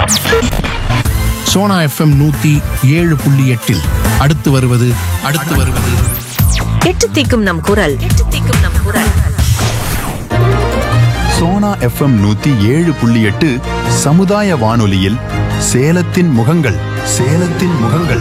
Sona FM நூத்தி ஏழு புள்ளி எட்டில் அடுத்து வருவது அடுத்து வருவது எட்டு தீக்கும் நம் குரல் எட்டு தீக்கும் நம் குரல் சோனா எஃப்எம் நூத்தி ஏழு புள்ளி எட்டு சமுதாய வானொலியில் சேலத்தின் முகங்கள் சேலத்தின் முகங்கள்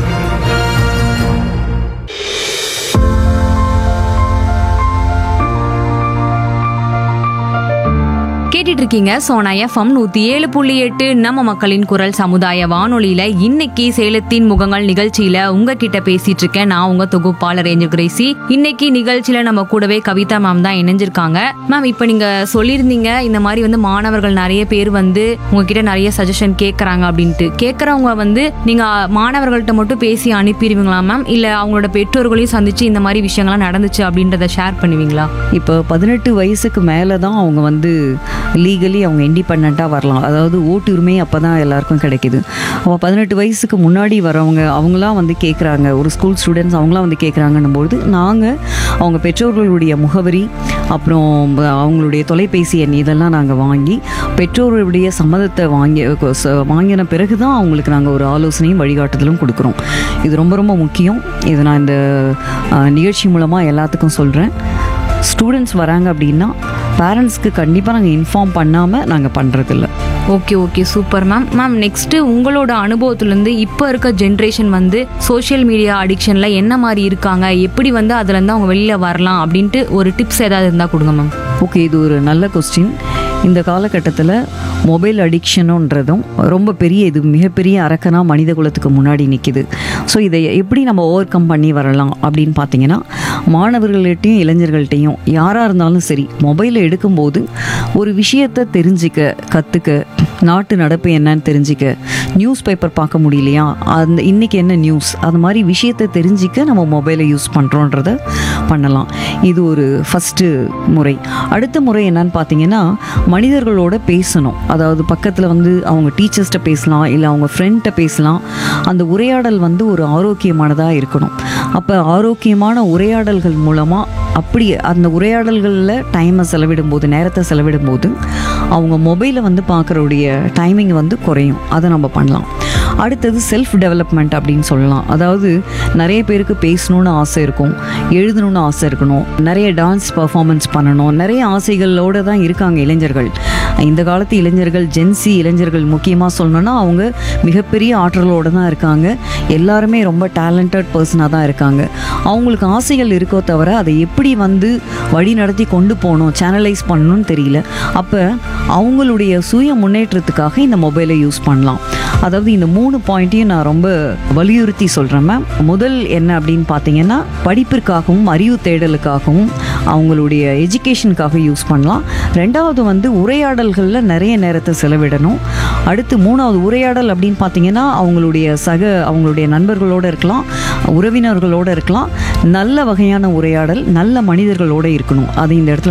கேட்டுட்டு இருக்கீங்க சோனா எஃப்எம் நூத்தி ஏழு புள்ளி எட்டு நம்ம மக்களின் குரல் சமுதாய வானொலியில இன்னைக்கு சேலத்தின் முகங்கள் நிகழ்ச்சியில உங்ககிட்ட பேசிட்டு இருக்கேன் நான் உங்க தொகுப்பாளர் ரேஞ்சு கிரேசி இன்னைக்கு நிகழ்ச்சியில நம்ம கூடவே கவிதா மேம் தான் இணைஞ்சிருக்காங்க மேம் இப்போ நீங்க சொல்லியிருந்தீங்க இந்த மாதிரி வந்து மாணவர்கள் நிறைய பேர் வந்து உங்ககிட்ட நிறைய சஜஷன் கேட்கறாங்க அப்படின்ட்டு கேட்கறவங்க வந்து நீங்க மாணவர்கள்ட்ட மட்டும் பேசி அனுப்பிடுவீங்களா மேம் இல்ல அவங்களோட பெற்றோர்களையும் சந்திச்சு இந்த மாதிரி விஷயங்கள்லாம் நடந்துச்சு அப்படின்றத ஷேர் பண்ணுவீங்களா இப்போ பதினெட்டு வயசுக்கு மேலே தான் அவங்க வந்து லீகலி அவங்க இண்டிபெண்ட்டாக வரலாம் அதாவது ஓட்டுரிமை அப்போ தான் எல்லாருக்கும் கிடைக்குது அப்போ பதினெட்டு வயசுக்கு முன்னாடி வரவங்க அவங்களாம் வந்து கேட்குறாங்க ஒரு ஸ்கூல் ஸ்டூடெண்ட்ஸ் அவங்களாம் வந்து கேட்குறாங்கன்னும்போது நாங்கள் அவங்க பெற்றோர்களுடைய முகவரி அப்புறம் அவங்களுடைய தொலைபேசி எண் இதெல்லாம் நாங்கள் வாங்கி பெற்றோர்களுடைய சம்மதத்தை வாங்கி ச- வாங்கின பிறகு தான் அவங்களுக்கு நாங்கள் ஒரு ஆலோசனையும் வழிகாட்டுதலும் கொடுக்குறோம் இது ரொம்ப ரொம்ப முக்கியம் இது நான் இந்த அஹ், நிகழ்ச்சி மூலமாக எல்லாத்துக்கும் சொல்கிறேன் ஸ்டூடெண்ட்ஸ் வராங்க அப்படின்னா பேரண்ட்ஸ்க்கு கண்டிப்பாக நாங்கள் இன்ஃபார்ம் பண்ணாமல் நாங்கள் பண்ணுறதில்ல okay okay super ma'am ma'am next உங்களோட அனுபவத்திலேருந்து இப்போ இருக்க ஜென்ரேஷன் வந்து சோஷியல் மீடியா அடிக்ஷன்ல என்ன மாதிரி இருக்காங்க எப்படி வந்து அதுல இருந்து அவங்க வெளியில வரலாம் அப்படின்ட்டு ஒரு டிப்ஸ் ஏதாவது இருந்தா கொடுங்க மேம் ஓகே இது ஒரு நல்ல கொஸ்டின் இந்த காலகட்டத்தில் மொபைல் அடிக்ஷனுன்றதும் ரொம்ப பெரிய இது மிகப்பெரிய அரக்கனா மனித குலத்துக்கு முன்னாடி நிற்கிது ஸோ இதை எப்படி நம்ம ஓவர் கம் பண்ணி வரலாம் அப்படின்னு பார்த்தீங்கன்னா மாணவர்கள்ட்டையும் இளைஞர்கள்ட்டையும் யாராக இருந்தாலும் சரி மொபைலை எடுக்கும்போது ஒரு விஷயத்தை தெரிஞ்சிக்க கற்றுக்க நாட்டு நடப்பு என்னன்னு தெரிஞ்சிக்க நியூஸ் பேப்பர் பார்க்க முடியலையா அந்த இன்னைக்கு என்ன நியூஸ் அது மாதிரி விஷயத்தை தெரிஞ்சிக்க நம்ம மொபைலை யூஸ் பண்ணுறோன்றத பண்ணலாம் இது ஒரு ஃபஸ்ட்டு முறை அடுத்த முறை என்னன்னு பார்த்தீங்கன்னா மனிதர்களோட பேசணும் அதாவது பக்கத்தில் வந்து அவங்க டீச்சர்ஸ்கிட்ட பேசலாம் இல்லை அவங்க ஃப்ரெண்ட்ட பேசலாம் அந்த உரையாடல் வந்து ஒரு ஆரோக்கியமானதாக இருக்கணும் அப்போ ஆரோக்கியமான உரையாடல்கள் மூலமாக அப்படி அந்த உரையாடல்களில் டைமை செலவிடும் போது நேரத்தை செலவிடும் போது அவங்க மொபைலை வந்து பார்க்குறவுடைய டைமிங் வந்து குறையும் அதை நம்ம பண்ணலாம் அடுத்தது செல்ஃப் டெவலப்மெண்ட் அப்படின்னு சொல்லலாம் அதாவது நிறைய பேருக்கு பேசணும்னு ஆசை இருக்கும் எழுதணும்னு ஆசை இருக்கணும் நிறைய டான்ஸ் பர்ஃபார்மன்ஸ் பண்ணணும் நிறைய ஆசைகளோடு தான் இருக்காங்க இளைஞர்கள் இந்த காலத்து இளைஞர்கள் ஜென்சி இளைஞர்கள் முக்கியமாக சொல்லணும்னா அவங்க மிகப்பெரிய ஆற்றலோடு தான் இருக்காங்க எல்லாருமே ரொம்ப டேலண்டட் பர்சனாக தான் இருக்காங்க அவங்களுக்கு ஆசைகள் இருக்கோ தவிர அதை எப்படி வந்து வழி நடத்தி கொண்டு போகணும் சேனலைஸ் பண்ணணும்னு தெரியல அப்போ அவங்களுடைய சுய முன்னேற்றத்துக்காக இந்த மொபைலை யூஸ் பண்ணலாம் அதாவது இந்த மூணு பாயிண்ட்டையும் நான் ரொம்ப வலியுறுத்தி சொல்கிறேன் மேம் முதல் என்ன அப்படின்னு பார்த்தீங்கன்னா படிப்பிற்காகவும் அறிவு தேடலுக்காகவும் அவங்களுடைய எஜுகேஷனுக்காக யூஸ் பண்ணலாம் ரெண்டாவது வந்து உரையாடல்களில் நிறைய நேரத்தை செலவிடணும் அடுத்து மூணாவது உரையாடல் அப்படின்னு பார்த்தீங்கன்னா அவங்களுடைய சக அவங்களுடைய நண்பர்களோடு இருக்கலாம் உறவினர்களோடு இருக்கலாம் நல்ல வகையான உரையாடல் நல்ல மனிதர்களோடு இருக்கணும் அது இந்த இடத்துல